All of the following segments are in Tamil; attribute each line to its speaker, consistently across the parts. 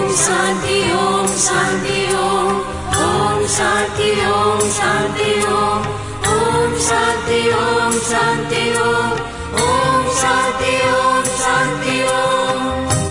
Speaker 1: शान्ति ॐ शान्ति ॐ ॐ शान्ति ॐ शान्ति ॐ ॐ शान्ति ॐ शान्ति ॐ ॐ शान्ति ॐ शान्ति ॐ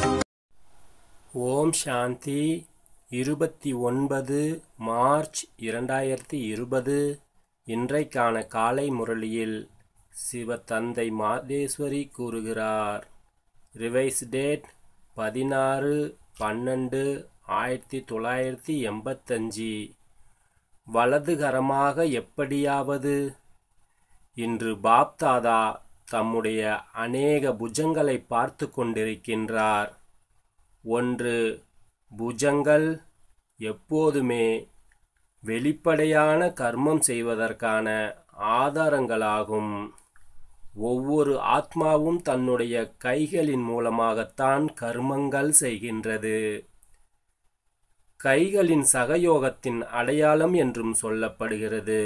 Speaker 2: ஓம் சாந்தி இருபத்தி ஒன்பது மார்ச் இரண்டாயிரத்தி இருபது இன்றைக்கான காலை முரளியில் சிவத்தந்தை மாதேஸ்வரி கூறுகிறார் ரிவைஸ் டேட் பதினாறு பன்னெண்டு ஆயிரத்தி தொள்ளாயிரத்தி எண்பத்தஞ்சு வலதுகரமாக எப்படியாவது இன்று பாப்தாதா தம்முடைய அநேக புஜங்களை பார்த்து கொண்டிருக்கின்றார் ஒன்று புஜங்கள் எப்போதுமே வெளிப்படையான கர்மம் செய்வதற்கான ஆதாரங்களாகும் ஒவ்வொரு ஆத்மாவும் தன்னுடைய கைகளின் மூலமாகத்தான் கர்மங்கள் செய்கின்றது கைகளின் சகயோகத்தின் அடையாளம் என்றும் சொல்லப்படுகிறது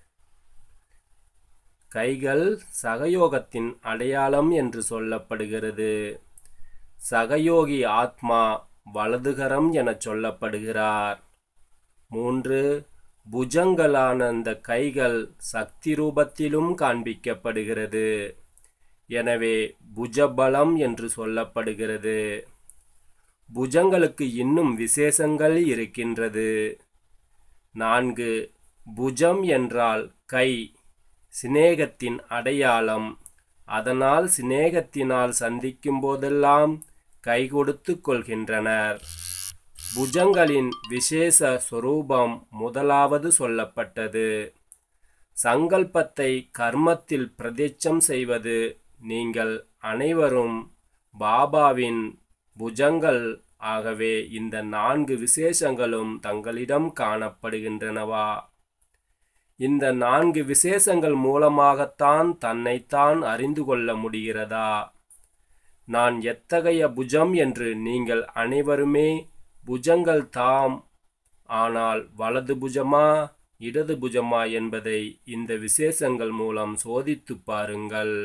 Speaker 2: கைகள் சகயோகத்தின் அடையாளம் என்று சொல்லப்படுகிறது சகயோகி ஆத்மா வலதுகரம் எனச் சொல்லப்படுகிறார் மூன்று புஜங்களான அந்த கைகள் சக்தி ரூபத்திலும் காண்பிக்கப்படுகிறது எனவே புஜபலம் என்று சொல்லப்படுகிறது புஜங்களுக்கு இன்னும் விசேஷங்கள் இருக்கின்றது நான்கு புஜம் என்றால் கை சிநேகத்தின் அடையாளம் அதனால் சிநேகத்தினால் சந்திக்கும் போதெல்லாம் கை கொடுத்து கொள்கின்றனர் புஜங்களின் விசேஷ சொரூபம் முதலாவது சொல்லப்பட்டது சங்கல்பத்தை கர்மத்தில் பிரதிச்சம் செய்வது நீங்கள் அனைவரும் பாபாவின் புஜங்கள் ஆகவே இந்த நான்கு விசேஷங்களும் தங்களிடம் காணப்படுகின்றனவா இந்த நான்கு விசேஷங்கள் மூலமாகத்தான் தன்னைத்தான் அறிந்து கொள்ள முடிகிறதா நான் எத்தகைய புஜம் என்று நீங்கள் அனைவருமே புஜங்கள் தாம் ஆனால் வலது புஜமா இடது புஜமா என்பதை இந்த விசேஷங்கள் மூலம் சோதித்துப் பாருங்கள்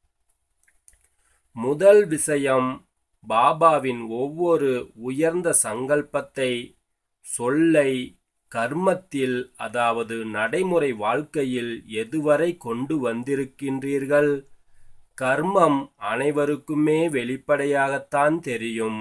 Speaker 2: முதல் விஷயம் பாபாவின் ஒவ்வொரு உயர்ந்த சங்கல்பத்தை சொல்லை கர்மத்தில் அதாவது நடைமுறை வாழ்க்கையில் எதுவரை கொண்டு வந்திருக்கின்றீர்கள் கர்மம் அனைவருக்குமே வெளிப்படையாகத்தான் தெரியும்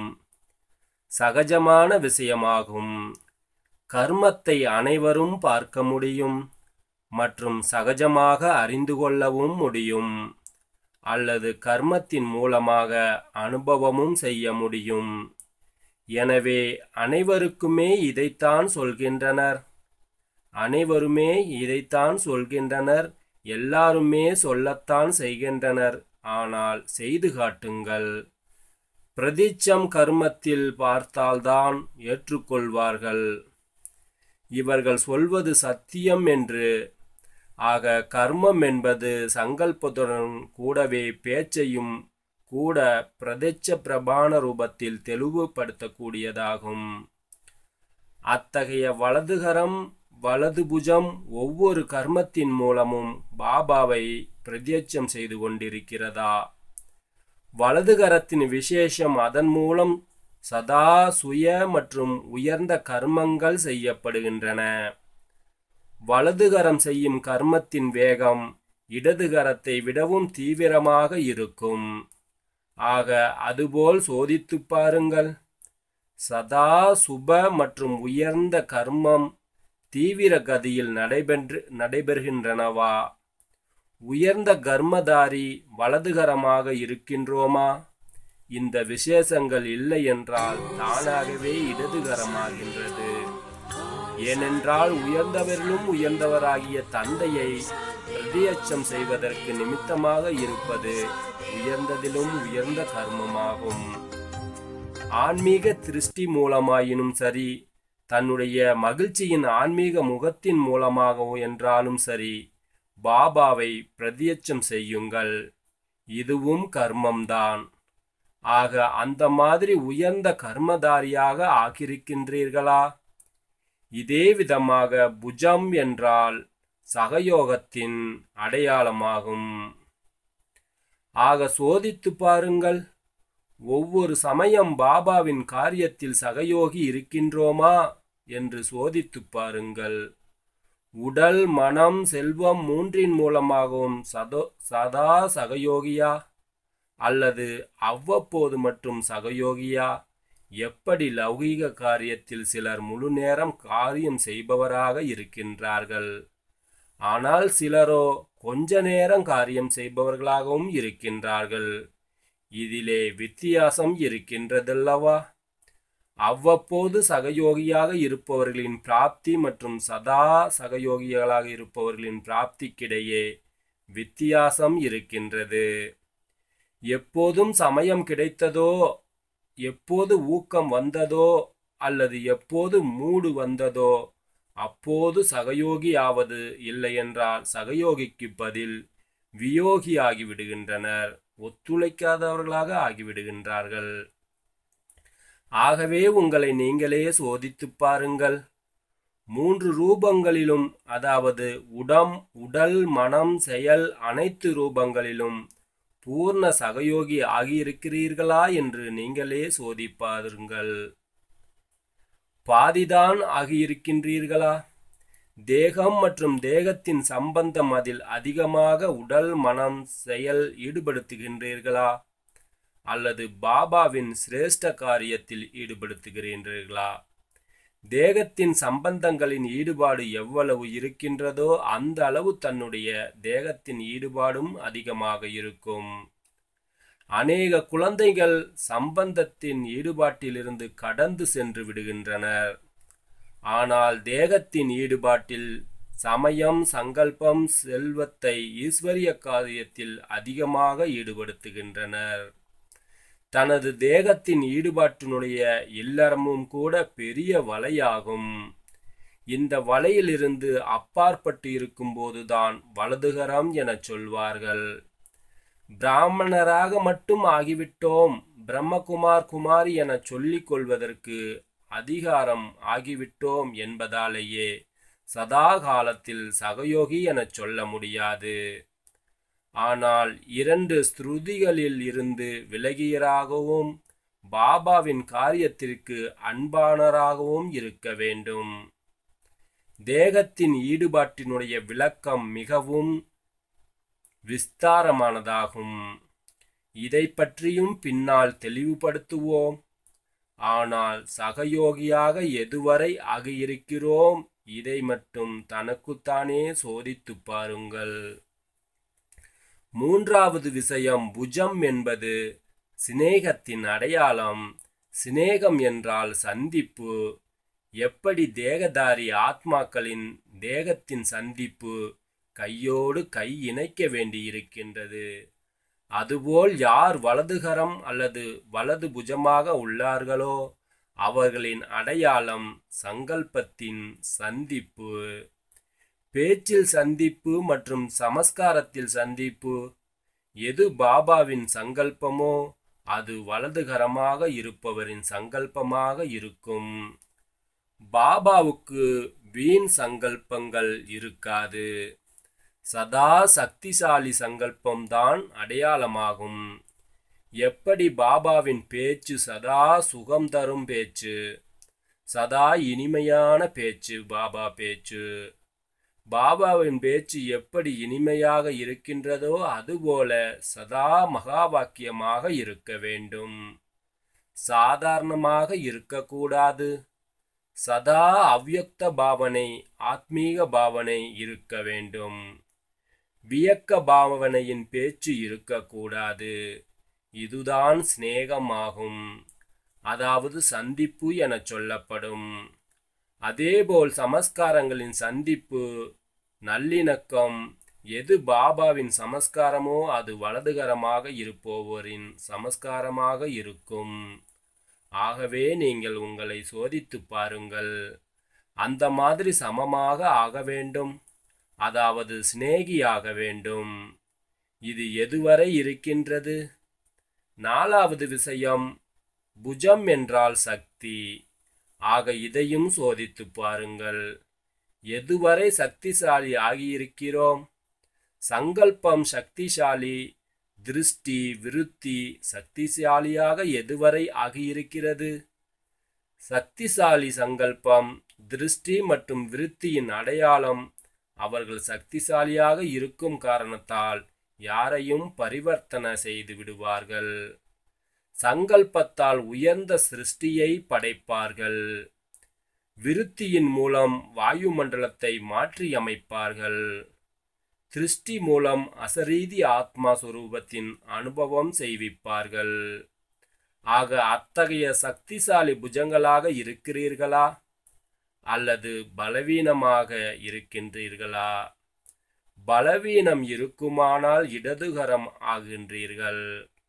Speaker 2: சகஜமான விஷயமாகும் கர்மத்தை அனைவரும் பார்க்க முடியும் மற்றும் சகஜமாக அறிந்து கொள்ளவும் முடியும் அல்லது கர்மத்தின் மூலமாக அனுபவமும் செய்ய முடியும் எனவே அனைவருக்குமே இதைத்தான் சொல்கின்றனர் அனைவருமே இதைத்தான் சொல்கின்றனர் எல்லாருமே சொல்லத்தான் செய்கின்றனர் ஆனால் செய்து காட்டுங்கள் பிரதிச்சம் கர்மத்தில் பார்த்தால்தான் ஏற்றுக்கொள்வார்கள் இவர்கள் சொல்வது சத்தியம் என்று ஆக கர்மம் என்பது சங்கல்பத்துடன் கூடவே பேச்சையும் கூட பிரதட்ச பிரபான ரூபத்தில் தெளிவுபடுத்தக்கூடியதாகும் அத்தகைய வலதுகரம் வலது புஜம் ஒவ்வொரு கர்மத்தின் மூலமும் பாபாவை பிரத்யட்சம் செய்து கொண்டிருக்கிறதா வலதுகரத்தின் விசேஷம் அதன் மூலம் சதா சுய மற்றும் உயர்ந்த கர்மங்கள் செய்யப்படுகின்றன வலதுகரம் செய்யும் கர்மத்தின் வேகம் இடதுகரத்தை விடவும் தீவிரமாக இருக்கும் ஆக அதுபோல் சோதித்துப் பாருங்கள் சதா சுப மற்றும் உயர்ந்த கர்மம் தீவிர கதியில் நடைபெற்று நடைபெறுகின்றனவா உயர்ந்த கர்மதாரி வலதுகரமாக இருக்கின்றோமா இந்த விசேஷங்கள் இல்லை என்றால் தானாகவே இடதுகரமாகின்றது ஏனென்றால் உயர்ந்தவரிலும் உயர்ந்தவராகிய தந்தையை பிரதியட்சம் செய்வதற்கு நிமித்தமாக இருப்பது உயர்ந்ததிலும் உயர்ந்த கர்மமாகும் ஆன்மீக திருஷ்டி மூலமாயினும் சரி தன்னுடைய மகிழ்ச்சியின் ஆன்மீக முகத்தின் மூலமாகவோ என்றாலும் சரி பாபாவை பிரதியட்சம் செய்யுங்கள் இதுவும் கர்மம்தான் ஆக அந்த மாதிரி உயர்ந்த கர்மதாரியாக ஆகியிருக்கின்றீர்களா இதே விதமாக புஜம் என்றால் சகயோகத்தின் அடையாளமாகும் ஆக சோதித்து பாருங்கள் ஒவ்வொரு சமயம் பாபாவின் காரியத்தில் சகயோகி இருக்கின்றோமா என்று சோதித்துப் பாருங்கள் உடல் மனம் செல்வம் மூன்றின் மூலமாகவும் சதோ சதா சகயோகியா அல்லது அவ்வப்போது மற்றும் சகயோகியா எப்படி லௌகீக காரியத்தில் சிலர் முழு நேரம் காரியம் செய்பவராக இருக்கின்றார்கள் ஆனால் சிலரோ கொஞ்ச நேரம் காரியம் செய்பவர்களாகவும் இருக்கின்றார்கள் இதிலே வித்தியாசம் இருக்கின்றதல்லவா அவ்வப்போது சகயோகியாக இருப்பவர்களின் பிராப்தி மற்றும் சதா சகயோகிகளாக இருப்பவர்களின் பிராப்திக்கிடையே வித்தியாசம் இருக்கின்றது எப்போதும் சமயம் கிடைத்ததோ எப்போது ஊக்கம் வந்ததோ அல்லது எப்போது மூடு வந்ததோ அப்போது சகயோகி ஆவது இல்லையென்றால் சகயோகிக்கு பதில் வியோகி ஆகிவிடுகின்றனர் ஒத்துழைக்காதவர்களாக ஆகிவிடுகின்றார்கள் ஆகவே உங்களை நீங்களே சோதித்துப் பாருங்கள் மூன்று ரூபங்களிலும் அதாவது உடம் உடல் மனம் செயல் அனைத்து ரூபங்களிலும் பூர்ண சகயோகி ஆகியிருக்கிறீர்களா என்று நீங்களே சோதிப்பாருங்கள் பாதிதான் ஆகியிருக்கின்றீர்களா தேகம் மற்றும் தேகத்தின் சம்பந்தம் அதில் அதிகமாக உடல் மனம் செயல் ஈடுபடுத்துகின்றீர்களா அல்லது பாபாவின் சிரேஷ்ட காரியத்தில் ஈடுபடுத்துகிறீர்களா தேகத்தின் சம்பந்தங்களின் ஈடுபாடு எவ்வளவு இருக்கின்றதோ அந்த அளவு தன்னுடைய தேகத்தின் ஈடுபாடும் அதிகமாக இருக்கும் அநேக குழந்தைகள் சம்பந்தத்தின் ஈடுபாட்டிலிருந்து கடந்து சென்று விடுகின்றனர் ஆனால் தேகத்தின் ஈடுபாட்டில் சமயம் சங்கல்பம் செல்வத்தை ஈஸ்வரிய காரியத்தில் அதிகமாக ஈடுபடுத்துகின்றனர் தனது தேகத்தின் ஈடுபாட்டினுடைய இல்லறமும் கூட பெரிய வலையாகும் இந்த வலையிலிருந்து அப்பாற்பட்டு இருக்கும்போதுதான் வலதுகரம் எனச் சொல்வார்கள் பிராமணராக மட்டும் ஆகிவிட்டோம் பிரம்மகுமார் குமாரி என சொல்லிக் கொள்வதற்கு அதிகாரம் ஆகிவிட்டோம் என்பதாலேயே சதா காலத்தில் சகயோகி எனச் சொல்ல முடியாது ஆனால் இரண்டு ஸ்ருதிகளில் இருந்து விலகியராகவும் பாபாவின் காரியத்திற்கு அன்பானராகவும் இருக்க வேண்டும் தேகத்தின் ஈடுபாட்டினுடைய விளக்கம் மிகவும் விஸ்தாரமானதாகும் இதை பற்றியும் பின்னால் தெளிவுபடுத்துவோம் ஆனால் சகயோகியாக எதுவரை ஆகியிருக்கிறோம் இதை மட்டும் தனக்குத்தானே சோதித்துப் பாருங்கள் மூன்றாவது விஷயம் புஜம் என்பது சிநேகத்தின் அடையாளம் சிநேகம் என்றால் சந்திப்பு எப்படி தேகதாரி ஆத்மாக்களின் தேகத்தின் சந்திப்பு கையோடு கை இணைக்க வேண்டியிருக்கின்றது அதுபோல் யார் வலதுகரம் அல்லது வலது புஜமாக உள்ளார்களோ அவர்களின் அடையாளம் சங்கல்பத்தின் சந்திப்பு பேச்சில் சந்திப்பு மற்றும் சமஸ்காரத்தில் சந்திப்பு எது பாபாவின் சங்கல்பமோ அது வலதுகரமாக இருப்பவரின் சங்கல்பமாக இருக்கும் பாபாவுக்கு வீண் சங்கல்பங்கள் இருக்காது சதா சக்திசாலி சங்கல்பம்தான் அடையாளமாகும் எப்படி பாபாவின் பேச்சு சதா சுகம் தரும் பேச்சு சதா இனிமையான பேச்சு பாபா பேச்சு பாபாவின் பேச்சு எப்படி இனிமையாக இருக்கின்றதோ அதுபோல சதா மகா வாக்கியமாக இருக்க வேண்டும் சாதாரணமாக இருக்கக்கூடாது சதா அவ்யக்த பாவனை ஆத்மீக பாவனை இருக்க வேண்டும் வியக்க பாவனையின் பேச்சு இருக்கக்கூடாது இதுதான் சிநேகமாகும் அதாவது சந்திப்பு என சொல்லப்படும் அதேபோல் சமஸ்காரங்களின் சந்திப்பு நல்லிணக்கம் எது பாபாவின் சமஸ்காரமோ அது வலதுகரமாக இருப்போவரின் சமஸ்காரமாக இருக்கும் ஆகவே நீங்கள் உங்களை சோதித்துப் பாருங்கள் அந்த மாதிரி சமமாக ஆக வேண்டும் அதாவது சிநேகியாக வேண்டும் இது எதுவரை இருக்கின்றது நாலாவது விஷயம் புஜம் என்றால் சக்தி ஆக இதையும் சோதித்துப் பாருங்கள் எதுவரை சக்திசாலி ஆகியிருக்கிறோம் சங்கல்பம் சக்திசாலி திருஷ்டி விருத்தி சக்திசாலியாக எதுவரை ஆகியிருக்கிறது சக்திசாலி சங்கல்பம் திருஷ்டி மற்றும் விருத்தியின் அடையாளம் அவர்கள் சக்திசாலியாக இருக்கும் காரணத்தால் யாரையும் பரிவர்த்தனை செய்து விடுவார்கள் சங்கல்பத்தால் உயர்ந்த சிருஷ்டியை படைப்பார்கள் விருத்தியின் மூலம் வாயுமண்டலத்தை மாற்றியமைப்பார்கள் திருஷ்டி மூலம் அசரீதி ஆத்மா சுரூபத்தின் அனுபவம் செய்விப்பார்கள் ஆக அத்தகைய சக்திசாலி புஜங்களாக இருக்கிறீர்களா அல்லது பலவீனமாக இருக்கின்றீர்களா பலவீனம் இருக்குமானால் இடதுகரம் ஆகின்றீர்கள்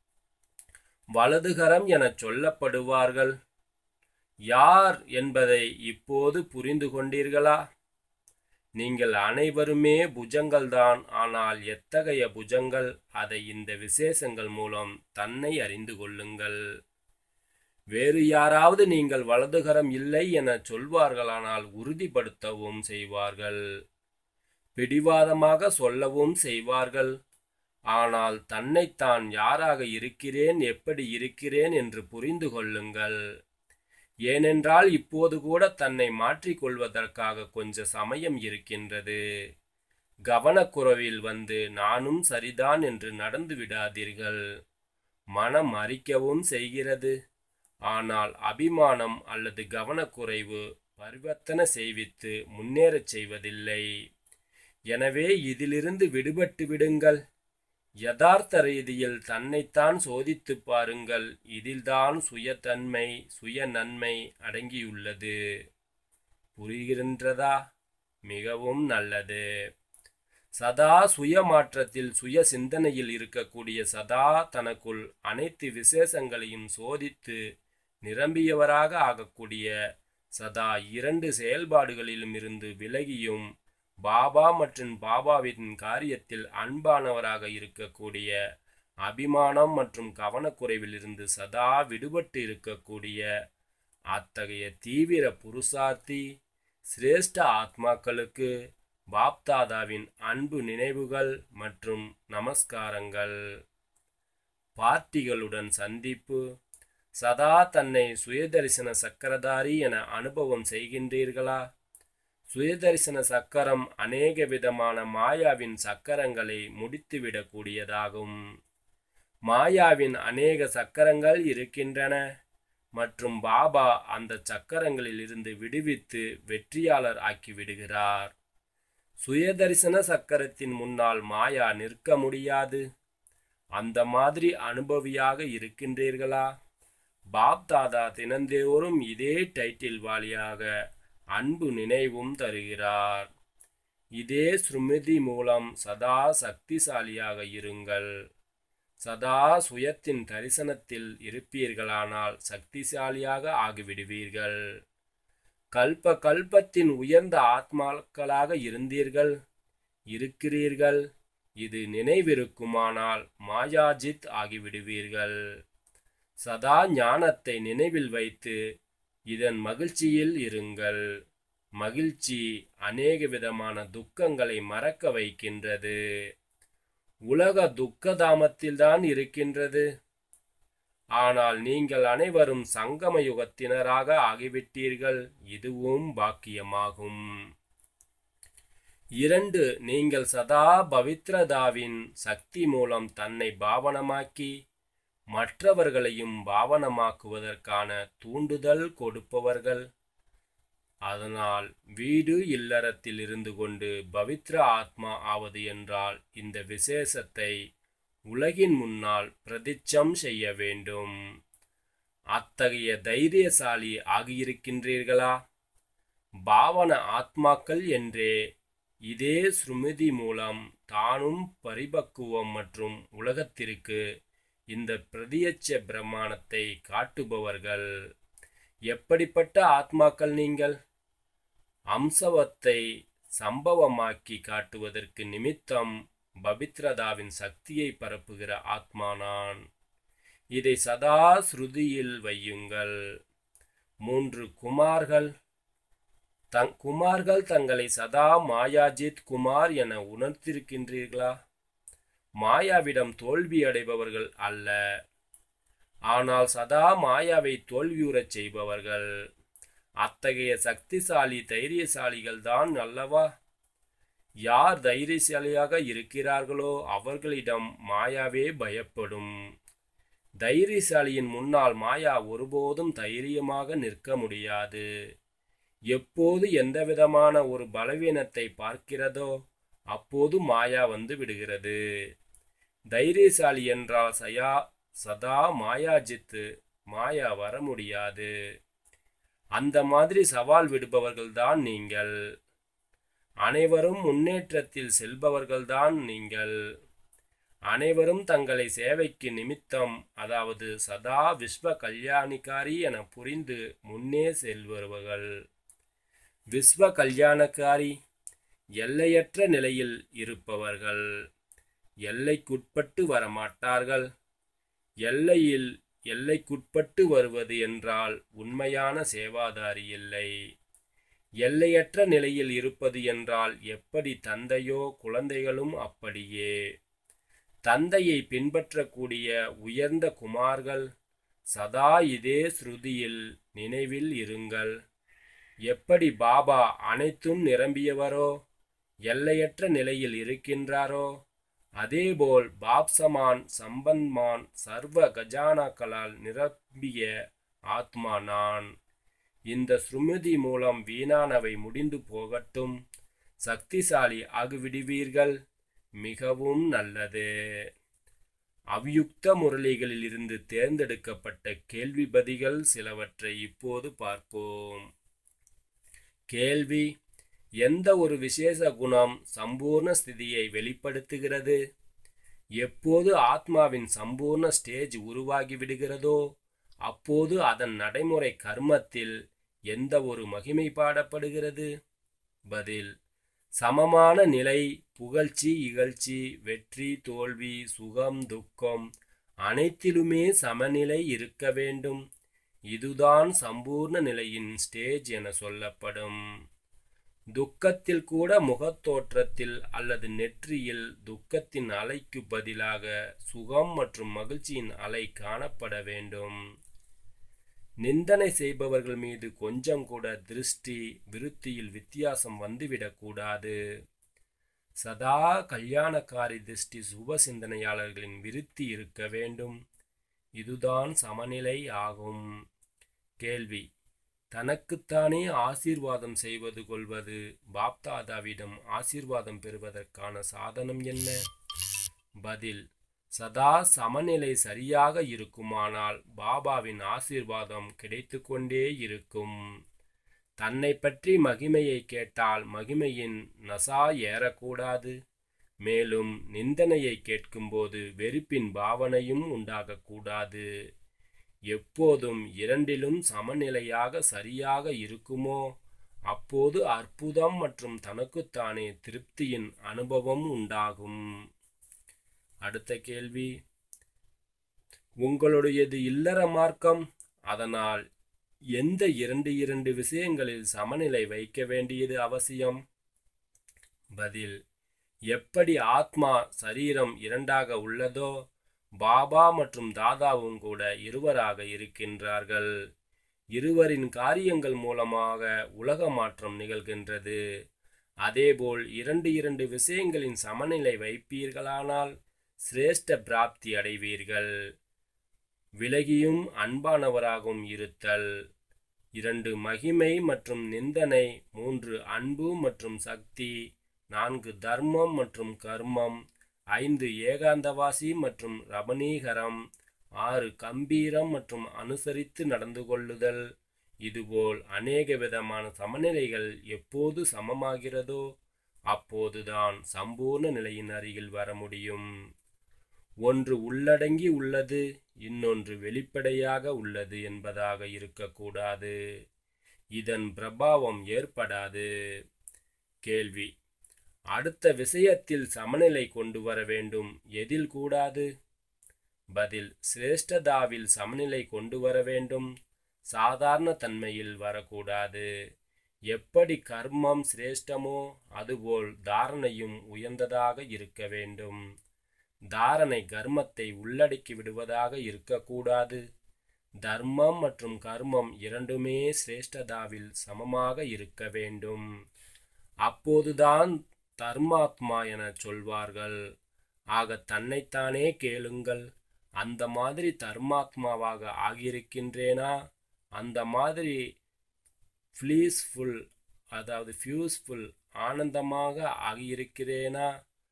Speaker 2: வலதுகரம் எனச் சொல்லப்படுவார்கள் யார் என்பதை இப்போது புரிந்து கொண்டீர்களா நீங்கள் அனைவருமே புஜங்கள்தான் ஆனால் எத்தகைய புஜங்கள் அதை இந்த விசேஷங்கள் மூலம் தன்னை அறிந்து கொள்ளுங்கள் வேறு யாராவது நீங்கள் வலதுகரம் இல்லை என சொல்வார்களானால் உறுதிப்படுத்தவும் செய்வார்கள் பிடிவாதமாக சொல்லவும் செய்வார்கள் ஆனால் தன்னைத்தான் யாராக இருக்கிறேன் எப்படி இருக்கிறேன் என்று புரிந்து கொள்ளுங்கள் ஏனென்றால் இப்போது கூட தன்னை மாற்றிக்கொள்வதற்காக கொஞ்ச சமயம் இருக்கின்றது கவனக்குறைவில் வந்து நானும் சரிதான் என்று நடந்து விடாதீர்கள் மனம் அறிக்கவும் செய்கிறது ஆனால் அபிமானம் அல்லது கவனக்குறைவு பரிவர்த்தனை செய்வித்து முன்னேறச் செய்வதில்லை எனவே இதிலிருந்து விடுபட்டு விடுங்கள் யதார்த்த ரீதியில் தன்னைத்தான் சோதித்துப் பாருங்கள் இதில்தான் சுயத்தன்மை சுய நன்மை அடங்கியுள்ளது புரிகின்றதா மிகவும் நல்லது சதா சுய மாற்றத்தில் சுய சிந்தனையில் இருக்கக்கூடிய சதா தனக்குள் அனைத்து விசேஷங்களையும் சோதித்து நிரம்பியவராக ஆகக்கூடிய சதா இரண்டு செயல்பாடுகளிலும் இருந்து விலகியும் பாபா மற்றும் பாபாவின் காரியத்தில் அன்பானவராக இருக்கக்கூடிய அபிமானம் மற்றும் கவனக்குறைவிலிருந்து சதா விடுபட்டு இருக்கக்கூடிய அத்தகைய தீவிர புருஷார்த்தி சிரேஷ்ட ஆத்மாக்களுக்கு பாப்தாதாவின் அன்பு நினைவுகள் மற்றும் நமஸ்காரங்கள் பார்ட்டிகளுடன் சந்திப்பு சதா தன்னை சுயதரிசன சக்கரதாரி என அனுபவம் செய்கின்றீர்களா சுயதரிசன சக்கரம் அநேக விதமான மாயாவின் சக்கரங்களை முடித்துவிடக்கூடியதாகும் மாயாவின் அநேக சக்கரங்கள் இருக்கின்றன மற்றும் பாபா அந்த சக்கரங்களில் இருந்து விடுவித்து வெற்றியாளர் ஆக்கி விடுகிறார் சுயதரிசன சக்கரத்தின் முன்னால் மாயா நிற்க முடியாது அந்த மாதிரி அனுபவியாக இருக்கின்றீர்களா பாப் தாதா தினந்தோறும் இதே டைட்டில் வாலியாக அன்பு நினைவும் தருகிறார் இதே ஸ்ருமிதி மூலம் சதா சக்திசாலியாக இருங்கள் சதா சுயத்தின் தரிசனத்தில் இருப்பீர்களானால் சக்திசாலியாக ஆகிவிடுவீர்கள் கல்ப கல்பத்தின் உயர்ந்த ஆத்மாக்களாக இருந்தீர்கள் இருக்கிறீர்கள் இது நினைவிருக்குமானால் மாயாஜித் ஆகிவிடுவீர்கள் சதா ஞானத்தை நினைவில் வைத்து இதன் மகிழ்ச்சியில் இருங்கள் மகிழ்ச்சி அநேக விதமான துக்கங்களை மறக்க வைக்கின்றது உலக துக்கதாமத்தில்தான் இருக்கின்றது ஆனால் நீங்கள் அனைவரும் சங்கம யுகத்தினராக ஆகிவிட்டீர்கள் இதுவும் பாக்கியமாகும் இரண்டு நீங்கள் சதா பவித்ரதாவின் சக்தி மூலம் தன்னை பாவனமாக்கி மற்றவர்களையும் பாவனமாக்குவதற்கான தூண்டுதல் கொடுப்பவர்கள் அதனால் வீடு இல்லறத்தில் இருந்து கொண்டு பவித்ர ஆத்மா ஆவது என்றால் இந்த விசேஷத்தை உலகின் முன்னால் பிரதிச்சம் செய்ய வேண்டும் அத்தகைய தைரியசாலி ஆகியிருக்கின்றீர்களா பாவன ஆத்மாக்கள் என்றே இதே ஸ்ருமிதி மூலம் தானும் பரிபக்குவம் மற்றும் உலகத்திற்கு இந்த பிரதியட்ச பிரமாணத்தை காட்டுபவர்கள் எப்படிப்பட்ட ஆத்மாக்கள் நீங்கள் அம்சவத்தை சம்பவமாக்கி காட்டுவதற்கு நிமித்தம் பபித்ரதாவின் சக்தியை பரப்புகிற ஆத்மா நான் இதை சதா ஸ்ருதியில் வையுங்கள் மூன்று குமார்கள் தங் குமார்கள் தங்களை சதா மாயாஜித் குமார் என உணர்த்திருக்கின்றீர்களா மாயாவிடம் தோல்வியடைபவர்கள் அல்ல ஆனால் சதா மாயாவை தோல்வியுறச் செய்பவர்கள் அத்தகைய சக்திசாலி தைரியசாலிகள் தான் அல்லவா யார் தைரியசாலியாக இருக்கிறார்களோ அவர்களிடம் மாயாவே பயப்படும் தைரியசாலியின் முன்னால் மாயா ஒருபோதும் தைரியமாக நிற்க முடியாது எப்போது எந்தவிதமான ஒரு பலவீனத்தை பார்க்கிறதோ அப்போது மாயா வந்து விடுகிறது தைரியசாலி என்றால் சயா சதா மாயாஜித்து மாயா வர முடியாது அந்த மாதிரி சவால் விடுபவர்கள்தான் நீங்கள் அனைவரும் முன்னேற்றத்தில் செல்பவர்கள்தான் நீங்கள் அனைவரும் தங்களை சேவைக்கு நிமித்தம் அதாவது சதா விஸ்வ கல்யாணிகாரி என புரிந்து முன்னே செல்பவர்கள் விஸ்வ கல்யாணக்காரி எல்லையற்ற நிலையில் இருப்பவர்கள் எல்லைக்குட்பட்டு வரமாட்டார்கள் எல்லையில் எல்லைக்குட்பட்டு வருவது என்றால் உண்மையான சேவாதாரி இல்லை எல்லையற்ற நிலையில் இருப்பது என்றால் எப்படி தந்தையோ குழந்தைகளும் அப்படியே தந்தையை பின்பற்றக்கூடிய உயர்ந்த குமார்கள் சதா இதே ஸ்ருதியில் நினைவில் இருங்கள் எப்படி பாபா அனைத்தும் நிரம்பியவரோ எல்லையற்ற நிலையில் இருக்கின்றாரோ அதேபோல் பாப்சமான் சம்பன்மான் சர்வ கஜானாக்களால் நிரம்பிய ஆத்மா நான் இந்த ஸ்ருமிதி மூலம் வீணானவை முடிந்து போகட்டும் சக்திசாலி ஆகிவிடுவீர்கள் மிகவும் நல்லது அவ்யுக்த முரளிகளில் இருந்து தேர்ந்தெடுக்கப்பட்ட கேள்வி பதிகள் சிலவற்றை இப்போது பார்ப்போம் கேள்வி எந்த ஒரு விசேஷ குணம் சம்பூர்ண ஸ்திதியை வெளிப்படுத்துகிறது எப்போது ஆத்மாவின் சம்பூர்ண ஸ்டேஜ் உருவாகி விடுகிறதோ அப்போது அதன் நடைமுறை கர்மத்தில் எந்த ஒரு மகிமை பாடப்படுகிறது பதில் சமமான நிலை புகழ்ச்சி இகழ்ச்சி வெற்றி தோல்வி சுகம் துக்கம் அனைத்திலுமே சமநிலை இருக்க வேண்டும் இதுதான் சம்பூர்ண நிலையின் ஸ்டேஜ் என சொல்லப்படும் துக்கத்தில் கூட முகத்தோற்றத்தில் அல்லது நெற்றியில் துக்கத்தின் அலைக்கு பதிலாக சுகம் மற்றும் மகிழ்ச்சியின் அலை காணப்பட வேண்டும் நிந்தனை செய்பவர்கள் மீது கொஞ்சம் கூட திருஷ்டி விருத்தியில் வித்தியாசம் வந்துவிடக்கூடாது சதா கல்யாணக்காரி திருஷ்டி சுப சிந்தனையாளர்களின் விருத்தி இருக்க வேண்டும் இதுதான் சமநிலை ஆகும் கேள்வி தனக்குத்தானே ஆசீர்வாதம் செய்வது கொள்வது பாப்தாதாவிடம் ஆசீர்வாதம் பெறுவதற்கான சாதனம் என்ன பதில் சதா சமநிலை சரியாக இருக்குமானால் பாபாவின் ஆசீர்வாதம் கிடைத்து கொண்டே இருக்கும் தன்னை பற்றி மகிமையை கேட்டால் மகிமையின் நசா ஏறக்கூடாது மேலும் நிந்தனையை கேட்கும்போது வெறுப்பின் பாவனையும் உண்டாகக்கூடாது எப்போதும் இரண்டிலும் சமநிலையாக சரியாக இருக்குமோ அப்போது அற்புதம் மற்றும் தனக்குத்தானே திருப்தியின் அனுபவம் உண்டாகும் அடுத்த கேள்வி உங்களுடையது இல்லற மார்க்கம் அதனால் எந்த இரண்டு இரண்டு விஷயங்களில் சமநிலை வைக்க வேண்டியது அவசியம் பதில் எப்படி ஆத்மா சரீரம் இரண்டாக உள்ளதோ பாபா மற்றும் தாதாவும் கூட இருவராக இருக்கின்றார்கள் இருவரின் காரியங்கள் மூலமாக உலக மாற்றம் நிகழ்கின்றது அதேபோல் இரண்டு இரண்டு விஷயங்களின் சமநிலை வைப்பீர்களானால் சிரேஷ்ட பிராப்தி அடைவீர்கள் விலகியும் அன்பானவராகவும் இருத்தல் இரண்டு மகிமை மற்றும் நிந்தனை மூன்று அன்பு மற்றும் சக்தி நான்கு தர்மம் மற்றும் கர்மம் ஐந்து ஏகாந்தவாசி மற்றும் ரமணீகரம் ஆறு கம்பீரம் மற்றும் அனுசரித்து நடந்து கொள்ளுதல் இதுபோல் அநேக விதமான சமநிலைகள் எப்போது சமமாகிறதோ அப்போதுதான் சம்பூர்ண நிலையின் அருகில் வர முடியும் ஒன்று உள்ளடங்கி உள்ளது இன்னொன்று வெளிப்படையாக உள்ளது என்பதாக இருக்கக்கூடாது இதன் பிரபாவம் ஏற்படாது கேள்வி அடுத்த விஷயத்தில் சமநிலை கொண்டு வர வேண்டும் எதில் கூடாது பதில் சிரேஷ்டதாவில் சமநிலை கொண்டு வர வேண்டும் சாதாரண தன்மையில் வரக்கூடாது எப்படி கர்மம் சிரேஷ்டமோ அதுபோல் தாரணையும் உயர்ந்ததாக இருக்க வேண்டும் தாரணை கர்மத்தை உள்ளடக்கி விடுவதாக இருக்கக்கூடாது தர்மம் மற்றும் கர்மம் இரண்டுமே சிரேஷ்டதாவில் சமமாக இருக்க வேண்டும் அப்போதுதான் தர்மாத்மா என சொல்வார்கள் ஆக தன்னைத்தானே கேளுங்கள் அந்த மாதிரி தர்மாத்மாவாக ஆகியிருக்கின்றேனா அந்த மாதிரி ஃப்ளீஸ்ஃபுல் அதாவது ஃபியூஸ்ஃபுல் ஆனந்தமாக ஆகியிருக்கிறேனா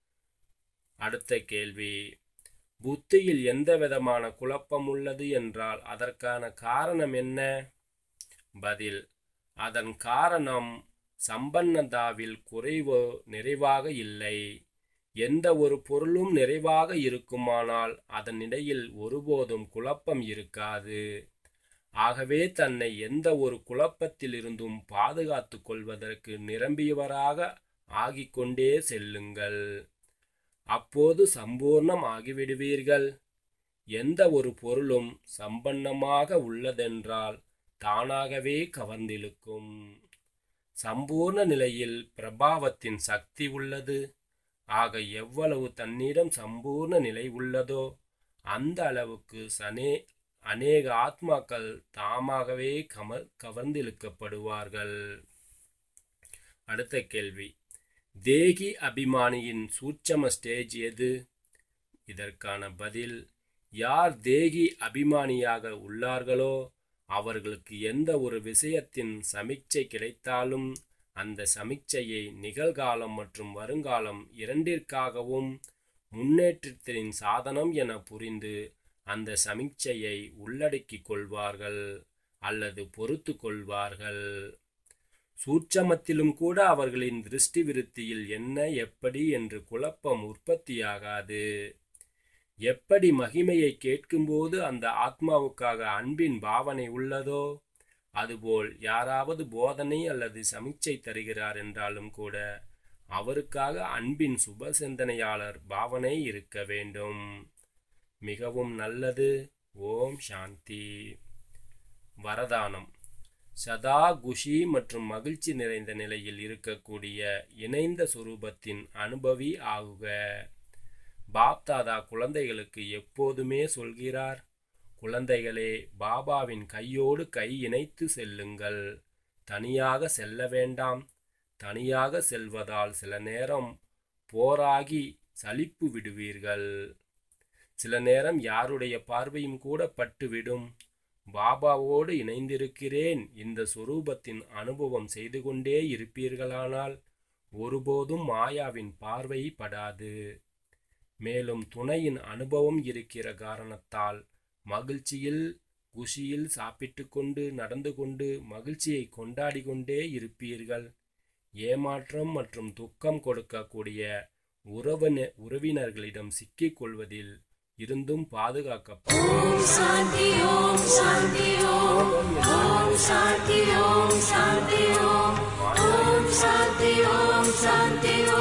Speaker 2: அடுத்த கேள்வி புத்தியில் எந்த விதமான குழப்பம் உள்ளது என்றால் அதற்கான காரணம் என்ன பதில் அதன் காரணம் சம்பன்னதாவில் குறைவோ நிறைவாக இல்லை எந்த ஒரு பொருளும் நிறைவாக இருக்குமானால் அதன் இடையில் ஒருபோதும் குழப்பம் இருக்காது ஆகவே தன்னை எந்த ஒரு குழப்பத்திலிருந்தும் பாதுகாத்து கொள்வதற்கு நிரம்பியவராக ஆகிக்கொண்டே செல்லுங்கள் அப்போது சம்பூர்ணம் ஆகிவிடுவீர்கள் எந்த ஒரு பொருளும் சம்பன்னமாக உள்ளதென்றால் தானாகவே கவர்ந்திழுக்கும் சம்பூர்ண நிலையில் பிரபாவத்தின் சக்தி உள்ளது ஆக எவ்வளவு தன்னிடம் சம்பூர்ண நிலை உள்ளதோ அந்த அளவுக்கு சனே அநேக ஆத்மாக்கள் தாமாகவே கம கவர்ந்திழுக்கப்படுவார்கள் அடுத்த கேள்வி தேகி அபிமானியின் சூட்சம ஸ்டேஜ் எது இதற்கான பதில் யார் தேகி அபிமானியாக உள்ளார்களோ அவர்களுக்கு எந்த ஒரு விஷயத்தின் சமிச்சை கிடைத்தாலும் அந்த சமிச்சையை நிகழ்காலம் மற்றும் வருங்காலம் இரண்டிற்காகவும் முன்னேற்றத்தின் சாதனம் என புரிந்து அந்த சமிச்சையை உள்ளடக்கிக் கொள்வார்கள் அல்லது பொறுத்து கொள்வார்கள் சூட்சமத்திலும் கூட அவர்களின் திருஷ்டி விருத்தியில் என்ன எப்படி என்று குழப்பம் உற்பத்தியாகாது எப்படி மகிமையை கேட்கும்போது அந்த ஆத்மாவுக்காக அன்பின் பாவனை உள்ளதோ அதுபோல் யாராவது போதனை அல்லது சமிச்சை தருகிறார் என்றாலும் கூட அவருக்காக அன்பின் சுப சிந்தனையாளர் பாவனை இருக்க வேண்டும் மிகவும் நல்லது ஓம் சாந்தி வரதானம் சதா குஷி மற்றும் மகிழ்ச்சி நிறைந்த நிலையில் இருக்கக்கூடிய இணைந்த சுரூபத்தின் அனுபவி ஆகுக பாப்தாதா குழந்தைகளுக்கு எப்போதுமே சொல்கிறார் குழந்தைகளே பாபாவின் கையோடு கை இணைத்து செல்லுங்கள் தனியாக செல்ல வேண்டாம் தனியாக செல்வதால் சில நேரம் போராகி சலிப்பு விடுவீர்கள் சில நேரம் யாருடைய பார்வையும் கூட பட்டுவிடும் பாபாவோடு இணைந்திருக்கிறேன் இந்த சொரூபத்தின் அனுபவம் செய்து கொண்டே இருப்பீர்களானால் ஒருபோதும் மாயாவின் பார்வை படாது மேலும் துணையின் அனுபவம் இருக்கிற காரணத்தால் மகிழ்ச்சியில் குஷியில் சாப்பிட்டு கொண்டு நடந்து கொண்டு மகிழ்ச்சியை கொண்டாடி கொண்டே இருப்பீர்கள் ஏமாற்றம் மற்றும் துக்கம் கொடுக்கக்கூடிய உறவின உறவினர்களிடம் சிக்கிக் கொள்வதில் இருந்தும் பாதுகாக்கப்படும்
Speaker 1: ॐ शान्ति ॐ शान्ति ॐ ॐ शान्ति ॐ शान्ति ॐ ॐ शान्ति ॐ शान्ति ॐ